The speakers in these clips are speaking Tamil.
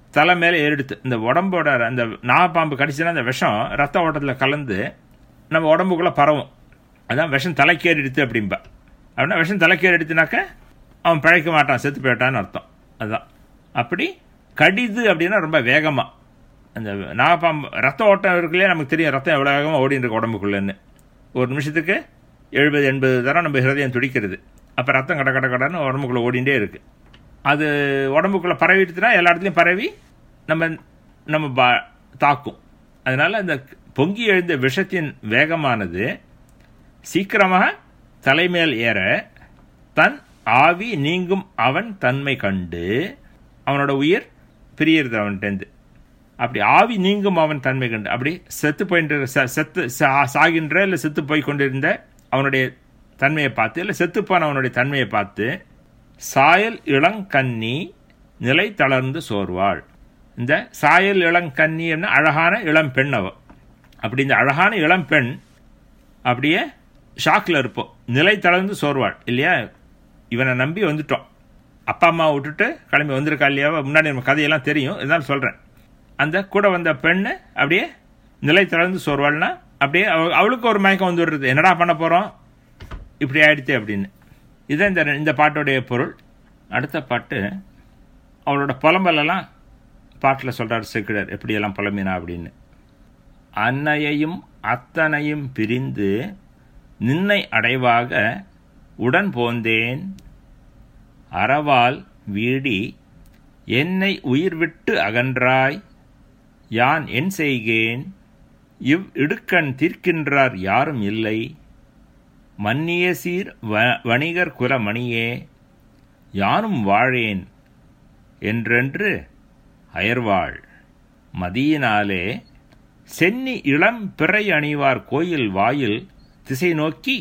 தலை மேலே ஏறிடுத்து இந்த உடம்போட அந்த நாகப்பாம்பு கடிச்சுன்னா அந்த விஷம் ரத்த ஓட்டத்தில் கலந்து நம்ம உடம்புக்குள்ளே பரவும் அதான் விஷம் தலைக்கேறிடுத்து அப்படிம்பா அப்படின்னா விஷம் தலைக்கேறிடுத்துனாக்க அவன் பிழைக்க மாட்டான் செத்து போயிட்டான்னு அர்த்தம் அதுதான் அப்படி கடிது அப்படின்னா ரொம்ப வேகமாக அந்த நாகப்பாம்பு ரத்த ஓட்டம் இருக்குல்லையே நமக்கு தெரியும் ரத்தம் எவ்வளோ வேகமாக ஓடின்னு இருக்கு உடம்புக்குள்ளேன்னு ஒரு நிமிஷத்துக்கு எழுபது எண்பது தரம் நம்ம ஹிருதயம் துடிக்கிறது அப்போ ரத்தம் கட கட கடன்னு உடம்புக்குள்ளே ஓடிண்டே இருக்குது அது உடம்புக்குள்ளே பரவிடுச்சுன்னா எல்லா இடத்துலையும் பரவி நம்ம நம்ம பா தாக்கும் அதனால் அந்த பொங்கி எழுந்த விஷத்தின் வேகமானது சீக்கிரமாக தலைமேல் ஏற தன் ஆவி நீங்கும் அவன் தன்மை கண்டு அவனோட உயிர் பிரியறது அவன்கிட்டேருந்து அப்படி ஆவி நீங்கும் அவன் தன்மை கண்டு அப்படி செத்து போயின்ற செத்து சாகின்ற இல்லை செத்து போய் கொண்டிருந்த அவனுடைய தன்மையை பார்த்து இல்லை செத்துப்பான அவனுடைய தன்மையை பார்த்து சாயல் இளங்கன்னி நிலை தளர்ந்து சோர்வாள் இந்த சாயல் இளங்கன்னி என்ன அழகான இளம் பெண் அவ அப்படி இந்த அழகான இளம் பெண் அப்படியே ஷாக்கில் இருப்போம் நிலை தளர்ந்து சோர்வாள் இல்லையா இவனை நம்பி வந்துட்டோம் அப்பா அம்மா விட்டுட்டு கிளம்பி வந்திருக்கா இல்லையா முன்னாடி நம்ம கதையெல்லாம் தெரியும் இருந்தாலும் சொல்கிறேன் அந்த கூட வந்த பெண்ணு அப்படியே நிலை தளர்ந்து சோர்வாள்னா அப்படியே அவளுக்கு ஒரு மயக்கம் வந்து விடுறது என்னடா பண்ண போகிறோம் இப்படி ஆயிடுச்சு அப்படின்னு இதுதான் இந்த இந்த பாட்டோடைய பொருள் அடுத்த பாட்டு அவளோட புலம்பலெல்லாம் பாட்டில் சொல்கிறார் செக்கிடர் எப்படியெல்லாம் புலம்பினா அப்படின்னு அன்னையையும் அத்தனையும் பிரிந்து நின்னை அடைவாக உடன் போந்தேன் அறவால் வீடி என்னை உயிர் விட்டு அகன்றாய் யான் என் செய்கேன் இவ் இடுக்கண் தீர்க்கின்றார் யாரும் இல்லை மன்னிய சீர் வ வணிகர் குலமணியே யானும் வாழேன் என்றென்று அயர்வாள் மதியினாலே சென்னி இளம் பிறை அணிவார் கோயில் வாயில் திசை நோக்கி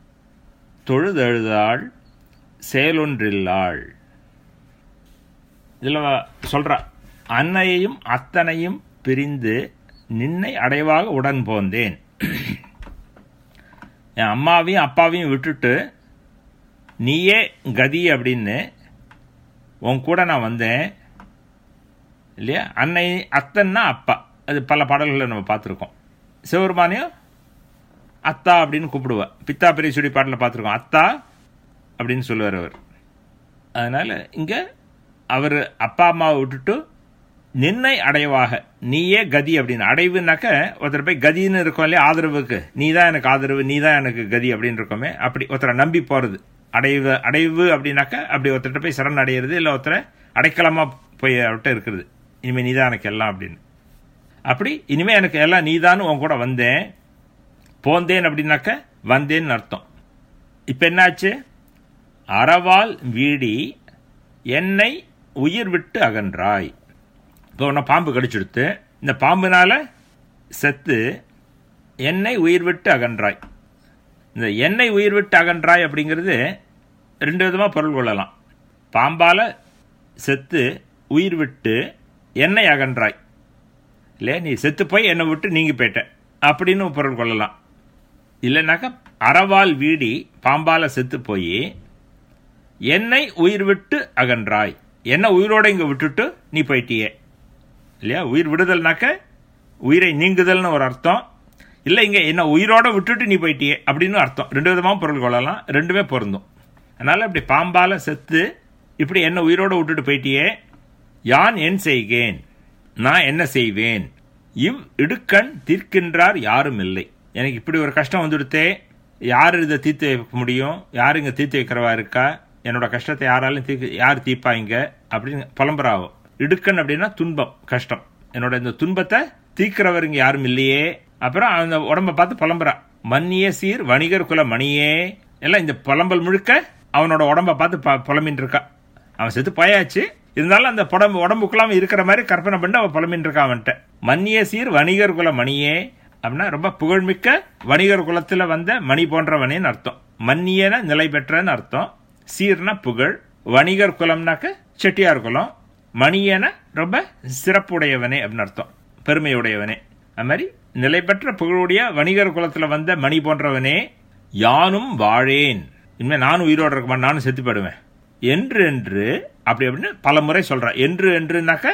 தொழுதழுதாள் செயலொன்றில்லாள் இதில் சொல்கிறா அன்னையையும் அத்தனையும் பிரிந்து நின்னை அடைவாக உடன் போந்தேன் என் அம்மாவையும் அப்பாவையும் விட்டுட்டு நீயே கதி அப்படின்னு உன் கூட நான் வந்தேன் இல்லையா அன்னை அத்தன்னா அப்பா அது பல பாடல்களை நம்ம பார்த்துருக்கோம் சிவபெருமானையும் அத்தா அப்படின்னு கூப்பிடுவா பித்தா பெரிய சுடி பாட்டில் பார்த்துருக்கோம் அத்தா அப்படின்னு சொல்லுவார் அவர் அதனால் இங்கே அவர் அப்பா அம்மாவை விட்டுட்டு நின்னை அடைவாக நீயே கதி அப்படின்னு அடைவுனாக்க ஒருத்தர் போய் கதின்னு இருக்கோம் இல்லையா ஆதரவுக்கு நீ தான் எனக்கு ஆதரவு நீ தான் எனக்கு கதி அப்படின்னு இருக்கோமே அப்படி ஒருத்தரை நம்பி போகிறது அடைவு அடைவு அப்படின்னாக்க அப்படி ஒருத்தர்கிட்ட போய் சரண் அடையிறது இல்லை ஒருத்தரை அடைக்கலமாக போய் அவர்கிட்ட இருக்கிறது இனிமேல் நீ தான் எனக்கு எல்லாம் அப்படின்னு அப்படி இனிமேல் எனக்கு எல்லாம் நீ தான் உன் கூட வந்தேன் போந்தேன் அப்படின்னாக்க வந்தேன்னு அர்த்தம் இப்போ என்னாச்சு அறவால் வீடி என்னை உயிர் விட்டு அகன்றாய் இப்போ உன்னை பாம்பு கடிச்சுடுத்து இந்த பாம்புனால செத்து என்னை உயிர் விட்டு அகன்றாய் இந்த எண்ணெய் உயிர் விட்டு அகன்றாய் அப்படிங்கிறது ரெண்டு விதமாக பொருள் கொள்ளலாம் பாம்பால் செத்து உயிர் விட்டு எண்ணெய் அகன்றாய் இல்லையா நீ செத்து போய் என்னை விட்டு நீங்கி போயிட்ட அப்படின்னு பொருள் கொள்ளலாம் இல்லைனாக்கா அறவால் வீடி பாம்பால் செத்து போய் என்னை உயிர் விட்டு அகன்றாய் என்ன உயிரோட இங்கே விட்டுட்டு நீ போயிட்டியே இல்லையா உயிர் விடுதல்னாக்க உயிரை நீங்குதல்னு ஒரு அர்த்தம் இல்லை இங்கே என்ன உயிரோட விட்டுட்டு நீ போயிட்டியே அப்படின்னு அர்த்தம் ரெண்டு விதமாக பொருள் கொள்ளலாம் ரெண்டுமே பொருந்தும் அதனால் இப்படி பாம்பால் செத்து இப்படி என்ன உயிரோட விட்டுட்டு போயிட்டியே யான் என் செய்கேன் நான் என்ன செய்வேன் இவ் இடுக்கண் தீர்க்கின்றார் யாரும் இல்லை எனக்கு இப்படி ஒரு கஷ்டம் வந்துடுத்தே யார் இதை தீர்த்து வைக்க முடியும் யார் இங்கே தீர்த்து வைக்கிறவா இருக்கா என்னோட கஷ்டத்தை யாராலும் தீர்க்க யார் தீர்ப்பாங்க அப்படின்னு புலம்புறாவோ இடுக்கண் அப்படின்னா துன்பம் கஷ்டம் என்னோட இந்த துன்பத்தை தீர்க்கிறவர் இங்கே யாரும் இல்லையே அப்புறம் அந்த உடம்ப பார்த்து புலம்புறா மன்னிய சீர் வணிகர் குல மணியே எல்லாம் இந்த புலம்பல் முழுக்க அவனோட உடம்ப பார்த்து புலம்பின்னு இருக்கா அவன் செத்து போயாச்சு இருந்தாலும் அந்த புடம்பு உடம்புக்குள்ளாம இருக்கிற மாதிரி கற்பனை பண்ணி அவன் புலம்பின்னு இருக்கா அவன்கிட்ட மன்னிய சீர் வணிகர் குல மணியே அப்படின்னா ரொம்ப புகழ்மிக்க வணிகர் குலத்தில் வந்த மணி போன்றவனேன்னு அர்த்தம் மன்னியன நிலை பெற்றன்னு அர்த்தம் சீர்னா புகழ் வணிகர் குலம்னாக்க செட்டியார் குலம் மணியன ரொம்ப சிறப்புடையவனே அப்படின்னு அர்த்தம் பெருமையுடையவனே அது மாதிரி நிலை பெற்ற புகழுடைய வணிகர் குலத்தில் வந்த மணி போன்றவனே யானும் வாழேன் இனிமேல் நானும் உயிரோடு இருக்க நானும் செத்து போயிடுவேன் என்று என்று அப்படி அப்படின்னு பல முறை சொல்றான் என்று என்றுனாக்க